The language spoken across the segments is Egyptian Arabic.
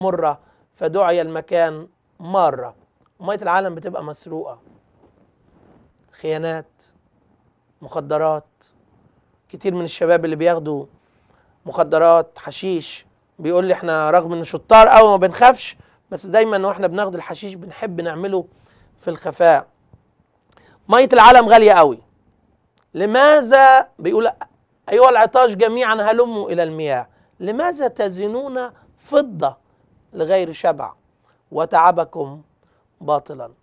مرة فدعي المكان مارة مية العالم بتبقى مسروقة خيانات مخدرات كتير من الشباب اللي بياخدوا مخدرات حشيش بيقول لي احنا رغم ان شطار قوي ما بنخافش بس دايما واحنا بناخد الحشيش بنحب نعمله في الخفاء مية العالم غالية قوي لماذا بيقول أيها العطاش جميعا هلموا إلى المياه لماذا تزنون فضة لغير شبع وتعبكم باطلا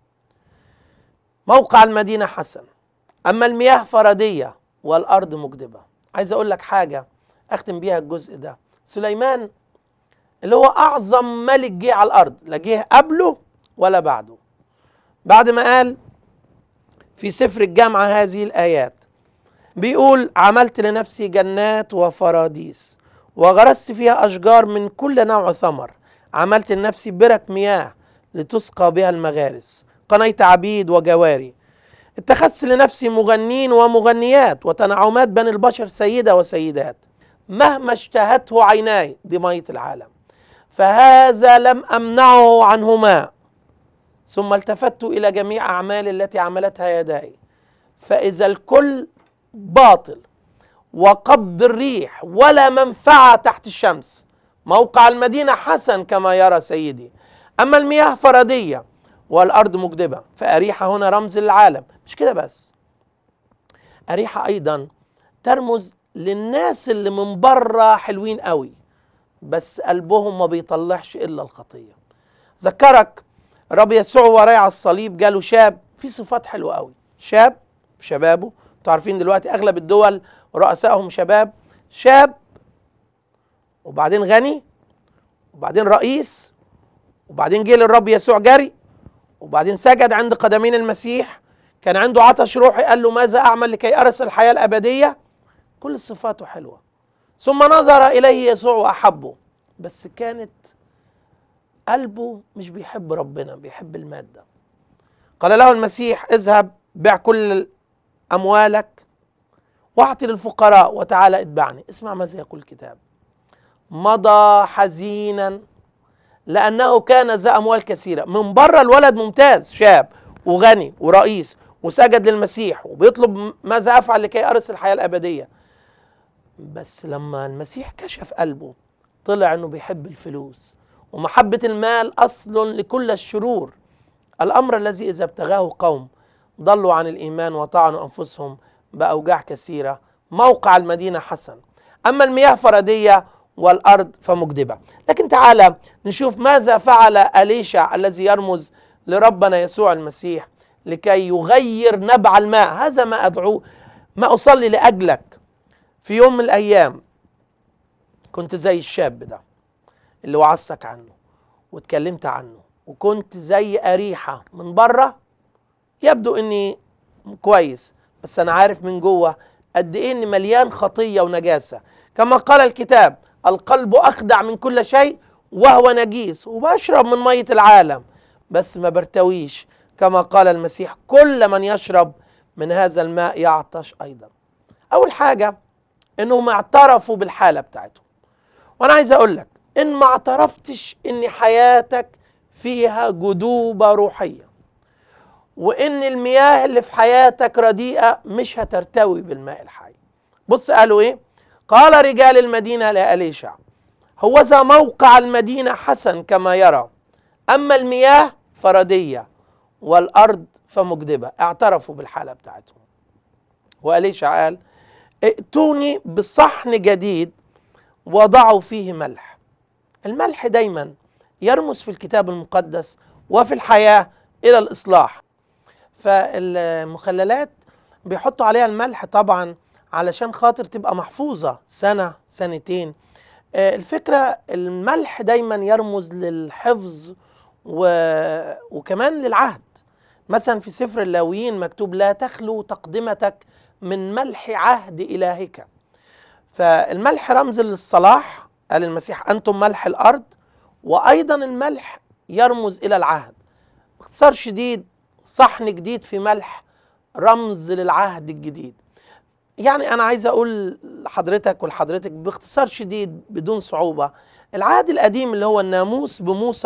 موقع المدينة حسن أما المياه فردية والأرض مجدبة عايز أقول لك حاجة أختم بيها الجزء ده سليمان اللي هو أعظم ملك جه على الأرض لا جه قبله ولا بعده بعد ما قال في سفر الجامعة هذه الآيات بيقول عملت لنفسي جنات وفراديس وغرست فيها أشجار من كل نوع ثمر عملت لنفسي برك مياه لتسقى بها المغارس قنيت عبيد وجواري اتخذت لنفسي مغنين ومغنيات وتنعمات بني البشر سيدة وسيدات مهما اشتهته عيناي دي مية العالم فهذا لم أمنعه عنهما ثم التفت إلى جميع أعمال التي عملتها يداي فإذا الكل باطل وقبض الريح ولا منفعة تحت الشمس موقع المدينة حسن كما يرى سيدي أما المياه فردية والأرض مجدبة فأريحة هنا رمز للعالم مش كده بس أريحة أيضا ترمز للناس اللي من بره حلوين قوي بس قلبهم ما بيطلعش إلا الخطية ذكرك الرب يسوع ورايع على الصليب جاله شاب في صفات حلوة قوي شاب في شبابه انتوا عارفين دلوقتي اغلب الدول رؤسائهم شباب شاب وبعدين غني وبعدين رئيس وبعدين جه للرب يسوع جري وبعدين سجد عند قدمين المسيح كان عنده عطش روحي قال له ماذا اعمل لكي ارث الحياه الابديه كل صفاته حلوه ثم نظر اليه يسوع واحبه بس كانت قلبه مش بيحب ربنا بيحب الماده قال له المسيح اذهب بيع كل اموالك واعطي للفقراء وتعالى اتبعني اسمع ماذا يقول الكتاب مضى حزينا لانه كان ذا اموال كثيره من بره الولد ممتاز شاب وغني ورئيس وسجد للمسيح وبيطلب ماذا افعل لكي ارث الحياه الابديه بس لما المسيح كشف قلبه طلع انه بيحب الفلوس ومحبه المال اصل لكل الشرور الامر الذي اذا ابتغاه قوم ضلوا عن الايمان وطعنوا انفسهم باوجاع كثيره موقع المدينه حسن اما المياه فرديه والارض فمجدبه لكن تعالى نشوف ماذا فعل اليشع الذي يرمز لربنا يسوع المسيح لكي يغير نبع الماء هذا ما ادعوه ما اصلي لاجلك في يوم من الايام كنت زي الشاب ده اللي وعظتك عنه واتكلمت عنه وكنت زي اريحه من بره يبدو اني كويس بس انا عارف من جوه قد ايه اني مليان خطيه ونجاسه كما قال الكتاب القلب اخدع من كل شيء وهو نجيس وبشرب من ميه العالم بس ما برتويش كما قال المسيح كل من يشرب من هذا الماء يعطش ايضا اول حاجه انهم اعترفوا بالحاله بتاعتهم وانا عايز اقول لك ان ما اعترفتش ان حياتك فيها جدوبه روحيه وان المياه اللي في حياتك رديئه مش هترتوي بالماء الحي بص قالوا ايه قال رجال المدينه لأليشع هو ذا موقع المدينه حسن كما يرى اما المياه فرديه والارض فمجدبه اعترفوا بالحاله بتاعتهم وأليشع قال ائتوني بصحن جديد وضعوا فيه ملح الملح دايما يرمز في الكتاب المقدس وفي الحياه الى الاصلاح فالمخللات بيحطوا عليها الملح طبعا علشان خاطر تبقى محفوظة سنة سنتين الفكرة الملح دايما يرمز للحفظ و... وكمان للعهد مثلا في سفر اللاويين مكتوب لا تخلو تقدمتك من ملح عهد إلهك فالملح رمز للصلاح قال المسيح أنتم ملح الأرض وأيضا الملح يرمز إلى العهد باختصار شديد صحن جديد في ملح رمز للعهد الجديد يعني انا عايز اقول لحضرتك ولحضرتك باختصار شديد بدون صعوبه العهد القديم اللي هو الناموس بموسى